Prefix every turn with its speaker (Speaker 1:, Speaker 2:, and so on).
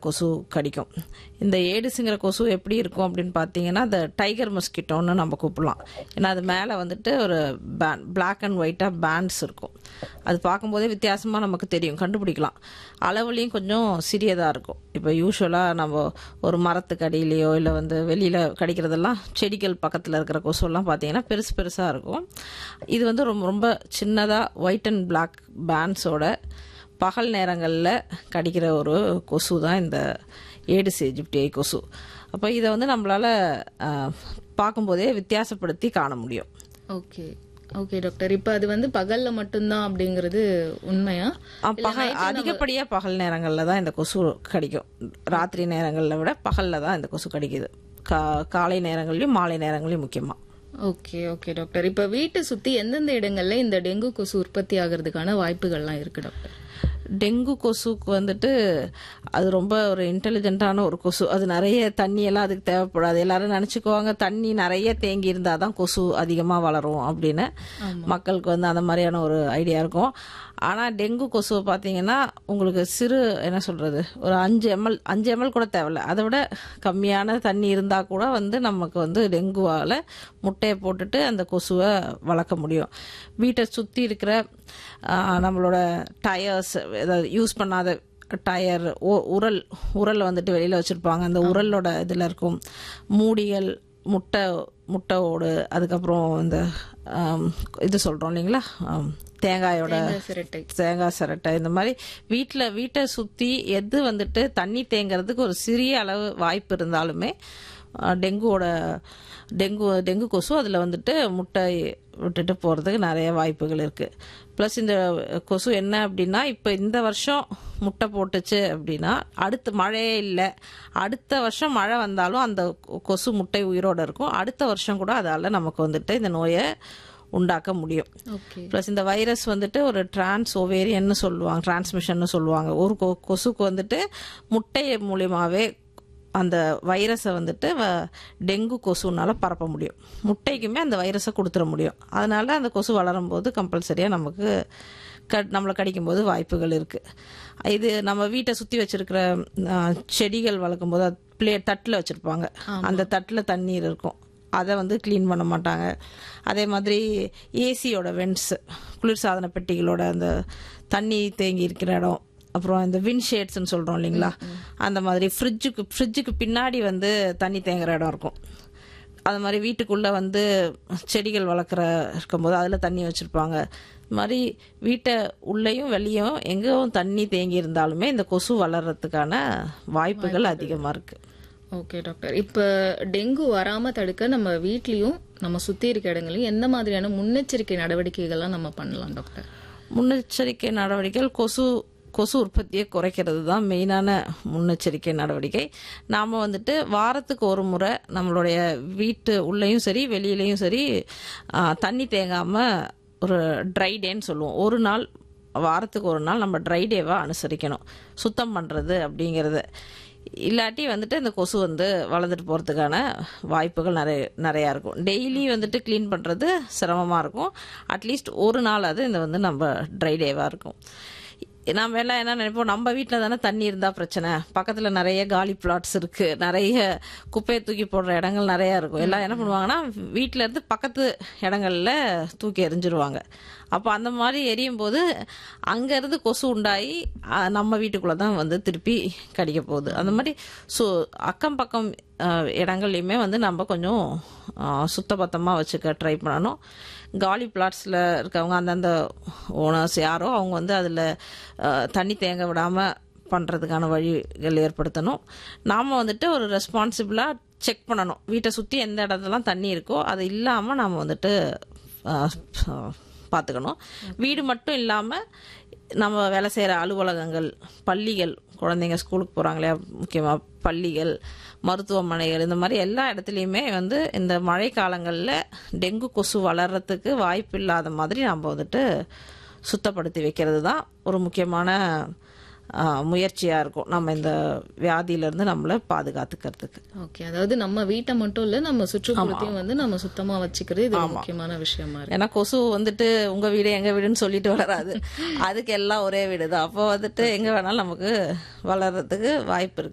Speaker 1: கொசு கடிக்கும் இந்த ஏடிஸுங்கிற கொசு எப்படி இருக்கும் அப்படின்னு பார்த்தீங்கன்னா இந்த டைகர் மஸ்கிட்டோன்னு நம்ம கூப்பிடலாம் ஏன்னா அது மேலே வந்துட்டு ஒரு பேன் பிளாக் அண்ட் ஒயிட்டாக பேண்ட்ஸ் இருக்கும் அது பார்க்கும்போதே வித்தியாசமாக நமக்கு தெரியும் கண்டுபிடிக்கலாம் அளவுலேயும் கொஞ்சம் சிறியதாக இருக்கும் இப்போ யூஸ்வலாக நம்ம ஒரு மரத்துக்கு அடியிலையோ இல்லை வந்து வெளியில் கடிக்கிறதெல்லாம் செடிகள் பக்கத்தில் இருக்கிற கொசுலாம் பார்த்தீங்கன்னா பெருசு பெருசாக இருக்கும் இது வந்து ரொம்ப ரொம்ப சின்னதாக ஒயிட் அண்ட் பிளாக் பேண்ட்ஸோட பகல் நேரங்களில் கடிக்கிற ஒரு கொசு தான் இந்த ஏடிஸ் எஜிப்டியை கொசு அப்போ இதை வந்து நம்மளால் பார்க்கும்போதே வித்தியாசப்படுத்தி காண முடியும்
Speaker 2: ஓகே ஓகே டாக்டர் இப்போ அது வந்து பகல்ல மட்டும்தான் அப்படிங்கிறது உண்மையா
Speaker 1: ஆ, பகல் அதிகப்படியாக பகல் நேரங்களில் தான் இந்த கொசு கடிக்கும் ராத்திரி நேரங்களில் விட பகலில் தான் இந்த கொசு கடிக்குது கா காலை நேரங்கள்லையும் மாலை நேரங்களையும் முக்கியமாக
Speaker 2: ஓகே ஓகே டாக்டர் இப்போ வீட்டை சுத்தி எந்தெந்த இடங்கள்ல இந்த டெங்கு கொசு உற்பத்தி ஆகிறதுக்கான வாய்ப்புகள்லாம் இருக்கு டாக்டர்
Speaker 1: டெங்கு கொசுக்கு வந்துட்டு அது ரொம்ப ஒரு இன்டெலிஜென்ட்டான ஒரு கொசு அது நிறைய தண்ணியெல்லாம் அதுக்கு தேவைப்படாது எல்லாரும் நினச்சிக்குவாங்க தண்ணி நிறைய தேங்கி இருந்தால் தான் கொசு அதிகமாக வளரும் அப்படின்னு மக்களுக்கு வந்து அந்த மாதிரியான ஒரு ஐடியா இருக்கும் ஆனால் டெங்கு கொசு பார்த்தீங்கன்னா உங்களுக்கு சிறு என்ன சொல்கிறது ஒரு அஞ்சு எம்எல் அஞ்சு எம்எல் கூட தேவையில்ல அதை விட கம்மியான தண்ணி இருந்தால் கூட வந்து நமக்கு வந்து டெங்குவால் முட்டையை போட்டுட்டு அந்த கொசுவை வளர்க்க முடியும் வீட்டை சுற்றி இருக்கிற ஆ, நம்மளோட டயர்ஸ் ஏதாவது யூஸ் பண்ணாத டயர் உரல் உரல் வந்துட்டு வெளியில் வச்சுருப்பாங்க அந்த உரலோட இதில் இருக்கும் மூடிகள் முட்டை முட்டை ஓடு அதுக்கப்புறம் இந்த ஆம், இது சொல்கிறோம் இல்லைங்களா ஆம், தேங்காயோட
Speaker 2: சிரட்டை
Speaker 1: தேங்காய் சிரட்டை இந்த மாதிரி வீட்டில் வீட்டை சுற்றி எது வந்துட்டு தண்ணி தேங்குறதுக்கு ஒரு சிறிய அளவு வாய்ப்பு இருந்தாலுமே அஹ், டெங்குவோட டெங்கு டெங்கு கொசு அதில் வந்துட்டு முட்டை விட்டுட்டு போகிறதுக்கு நிறைய வாய்ப்புகள் இருக்குது ப்ளஸ் இந்த கொசு என்ன அப்படின்னா இப்போ இந்த வருஷம் முட்டை போட்டுச்சு அப்படின்னா அடுத்து மழையே இல்லை அடுத்த வருஷம் மழை வந்தாலும் அந்த கொசு முட்டை உயிரோடு இருக்கும் அடுத்த வருஷம் கூட அதால் நமக்கு வந்துட்டு இந்த நோயை உண்டாக்க முடியும்
Speaker 2: ஓகே
Speaker 1: ப்ளஸ் இந்த வைரஸ் வந்துட்டு ஒரு டிரான்ஸ் ஓவேரியன்னு சொல்லுவாங்க டிரான்ஸ்மிஷன்னு சொல்லுவாங்க ஒரு கொ கொசுக்கு வந்துட்டு முட்டை மூலியமாகவே அந்த வைரஸை வந்துட்டு வ- டெங்கு கொசுனால பரப்ப முடியும் முட்டைக்குமே அந்த வைரஸை கொடுத்துட முடியும் அதனால அந்த கொசு வளரும் போது கம்பல்சரியாக நமக்கு க நம்மளை கடிக்கும்போது வாய்ப்புகள் இருக்குது இது நம்ம வீட்டை சுற்றி வச்சிருக்கிற ஆ, செடிகள் வளர்க்கும் போது பிளே தட்டில் வச்சுருப்பாங்க அந்த தட்டில் தண்ணீர் இருக்கும் அதை வந்து க்ளீன் பண்ண மாட்டாங்க அதே மாதிரி ஏசியோட வென்ட்ஸ் குளிர்சாதன பெட்டிகளோட அந்த தண்ணி தேங்கி இருக்கிற இடம் அப்புறம் இந்த வின்ஷேட்ஸ்னு சொல்கிறோம் இல்லைங்களா அந்த மாதிரி ஃப்ரிட்ஜுக்கு ஃப்ரிட்ஜுக்கு பின்னாடி வந்து தண்ணி தேங்குற இடம் இருக்கும் அது மாதிரி வீட்டுக்குள்ளே வந்து செடிகள் வளர்க்குற இருக்கும்போது அதில் தண்ணி வச்சுருப்பாங்க இது மாதிரி வீட்டை உள்ளேயும் வெளியும் எங்கேயும் தண்ணி தேங்கி இருந்தாலுமே இந்த கொசு வளர்கிறதுக்கான வாய்ப்புகள் அதிகமாக இருக்குது
Speaker 2: ஓகே டாக்டர் இப்போ டெங்கு வராம தடுக்க நம்ம வீட்லயும் நம்ம சுத்தி இருக்க இடங்களையும் எந்த மாதிரியான முன்னெச்சரிக்கை நடவடிக்கைகள்லாம் நம்ம பண்ணலாம் டாக்டர்
Speaker 1: முன்னெச்சரிக்கை நடவடிக்கைகள் கொசு கொசு உற்பத்தியை குறைக்கிறது தான் மெயினான முன்னெச்சரிக்கை நடவடிக்கை நாம் வந்துட்டு வாரத்துக்கு ஒரு முறை நம்மளுடைய வீட்டு உள்ளேயும் சரி வெளியிலையும் சரி ஆ, தண்ணி தேங்காமல் ஒரு ட்ரை டேன்னு சொல்லுவோம் ஒரு நாள் வாரத்துக்கு ஒரு நாள் நம்ம ட்ரை டேவாக அனுசரிக்கணும் சுத்தம் பண்ணுறது அப்படிங்கிறது இல்லாட்டி வந்துட்டு இந்த கொசு வந்து வளர்ந்துட்டு போகிறதுக்கான வாய்ப்புகள் நிறைய நிறையா இருக்கும் டெய்லி வந்துட்டு க்ளீன் பண்ணுறது சிரமமாக இருக்கும் அட்லீஸ்ட் ஒரு நாள் அது இந்த வந்து நம்ம ட்ரை டேவாக இருக்கும் நம்ம எல்லாம் என்ன நினைப்போம் நம்ம வீட்டில் தானே தண்ணி இருந்தால் பிரச்சனை பக்கத்தில் நிறைய காலி பிளாட்ஸ் இருக்குது நிறைய குப்பையை தூக்கி போடுற இடங்கள் நிறையா இருக்கும் எல்லாம் என்ன பண்ணுவாங்கன்னா வீட்டில் இருந்து பக்கத்து இடங்கள்ல தூக்கி எறிஞ்சிருவாங்க அப்போ அந்த மாதிரி எரியும் போது அங்கேருந்து கொசு உண்டாகி அஹ், நம்ம வீட்டுக்குள்ளே தான் வந்து திருப்பி கடிக்க போகுது அந்த மாதிரி ஸோ அக்கம் பக்கம் அஹ், இடங்கள்லையுமே வந்து நம்ம கொஞ்சம் சுத்தபத்தமாக வச்சுக்க ட்ரை பண்ணணும் காலி பிளாட்ஸில் இருக்கவங்க அந்தந்த ஓனர்ஸ் யாரோ அவங்க வந்து அதில் தண்ணி தேங்க விடாமல் பண்ணுறதுக்கான வழிகள் ஏற்படுத்தணும் நாம் வந்துட்டு ஒரு ரெஸ்பான்சிபிளாக செக் பண்ணணும் வீட்டை சுற்றி எந்த இடத்துலலாம் தண்ணி இருக்கோ அது இல்லாமல் நாம் வந்துட்டு பார்த்துக்கணும் வீடு மட்டும் இல்லாமல் நம்ம வேலை செய்கிற அலுவலகங்கள் பள்ளிகள் குழந்தைங்க ஸ்கூலுக்கு போகிறாங்க இல்லையா முக்கியமாக பள்ளிகள் மருத்துவமனைகள் இந்த மாதிரி எல்லா இடத்துலையுமே வந்து இந்த மழை காலங்களில் டெங்கு கொசு வளர்கிறதுக்கு வாய்ப்பு இல்லாத மாதிரி நம்ம வந்துட்டு சுத்தப்படுத்தி வைக்கிறது தான் ஒரு முக்கியமான முயற்சியாக இருக்கும் நம்ம இந்த வியாதியிலேருந்து நம்மளை பாதுகாத்துக்கிறதுக்கு
Speaker 2: ஓகே அதாவது நம்ம வீட்டை மட்டும் இல்ல நம்ம சுற்றுப்புறத்தையும் வந்து நம்ம சுத்தமா வச்சுக்கிறது இது ஒரு முக்கியமான விஷயமா இருக்கு
Speaker 1: ஏன்னா கொசு வந்துட்டு உங்க வீடு எங்க வீடுன்னு சொல்லிட்டு வளராது அதுக்கு எல்லாம் ஒரே வீடு தான் அப்போ வந்துட்டு எங்க வேணாலும் நமக்கு வளர்றதுக்கு வாய்ப்பு இருக்கு